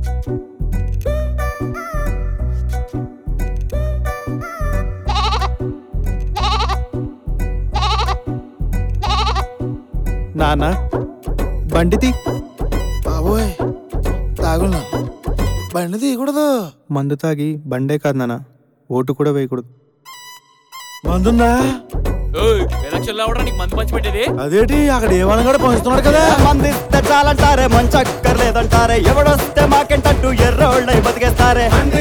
నాన్న బండితి బాబోయ్ తాగున్నా బండి తీయకూడదు మందు తాగి బండే కాదు నాన్న ఓటు కూడా వేయకూడదు మందుందా ఎలక్షన్ లో అవడం నీకు మందు పంచి పెట్టేది అదేటి అక్కడ ఏమన్నా కూడా పంచుతున్నాడు కదా మందిస్తే చాలంటారే మంచి అక్కర్లేదంటారే ఎవడొస్తే మాకేంటట్టు ఎర్రోళ్ళై బతికేస్తారే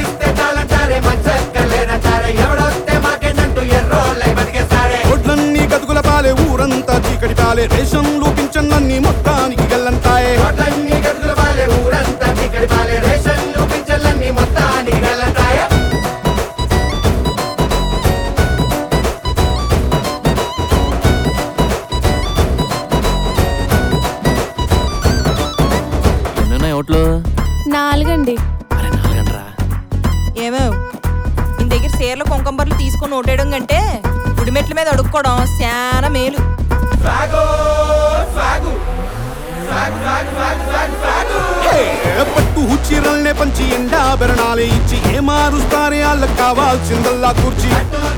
ఒడ్లన్నీ గతుకుల పాలే ఊరంతా చీకటి పాలే రేషన్లు పింఛన్లన్నీ మొత్తానికి గల్లంతాయే ఎన్నున్నాయి ఓట్లు నాలుగండి అరే నాలుగండ్రా ఏమో ఇంత దగ్గర చీరలు కుంకంబర్లు తీసుకొని ఓటేయడం కంటే గుడిమెట్ల మీద అడుక్కోవడం చాలా మేలు ఏ పట్టు చీరల్నే పంచి ఎండా బెరణాలే ఇచ్చి ఏ మారుస్తారే వాళ్ళకి కావాల్సిందల్లా కూర్చి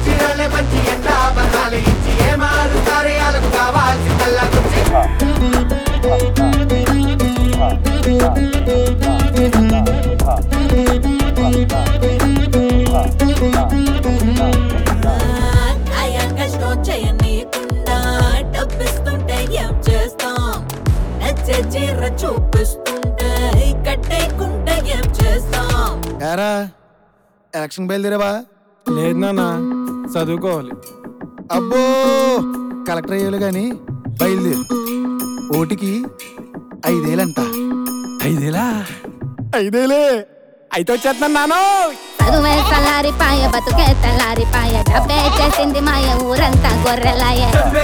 అయ్యాక స్టో చేయనీయకుండా డబ్బిస్తుంటే ఏం చేస్తాం నచ్చే చీర చూపిస్తుంటే కట్టేయకుండా ఏం చేస్తాం ఏరా ఎలక్షన్ బయలుదేరావా లేదు నాన్న చదువుకోవాలి అబ్బో కలెక్టర్ అయ్యాలి గాని బయలుదేరు ఓటికి ఐదేలంట ఐదేలా ఐదేలే అయితే వచ్చేస్తున్నాను నాను చదువే చల్లారిపాయ బతుకే తెల్లారిపాయ డబ్బే చేసింది మాయ ఊరంతా గొర్రెలాయ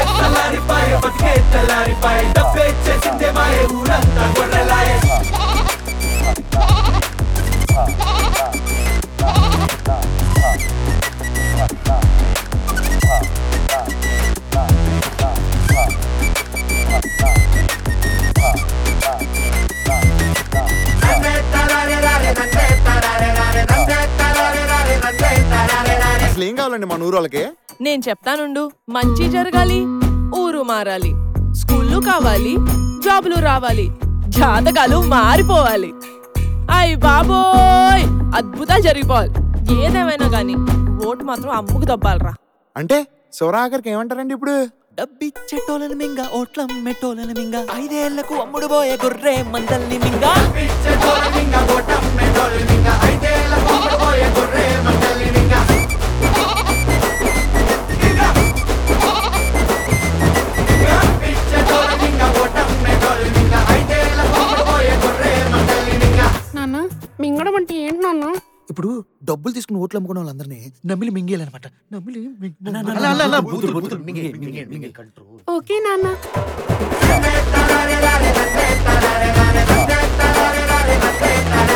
అసలు ఏం కావాలండి మన ఊరు వాళ్ళకి నేను చెప్తానుండు మంచి జరగాలి ఊరు మారాలి స్కూళ్ళు కావాలి జాబులు రావాలి జాతకాలు మారిపోవాలి అయ్ బాబోయ్ అద్భుతాలు జరిగిపోవాలి ఏదేమైనా గాని ఓటు మాత్రం అమ్ముకు దబ్బాలరా అంటే శివరాఖరికి ఏమంటారండి ఇప్పుడు డబ్బిచ్చేటోళ్ళని మింగ ఓట్లం మెట్టోళ్ళని మింగ ఐదేళ్లకు అమ్ముడు పోయే గొర్రె మందల్ని మింగ నాన్న మింగడం అంటే ఏంటి నాన్న ఇప్పుడు డబ్బులు తీసుకుని ఓట్లు అమ్ముకున్న వాళ్ళందరినీ నమ్మిలి మింగేయాలన్నమాట నమ్మిలి ఓకే నాన్న రే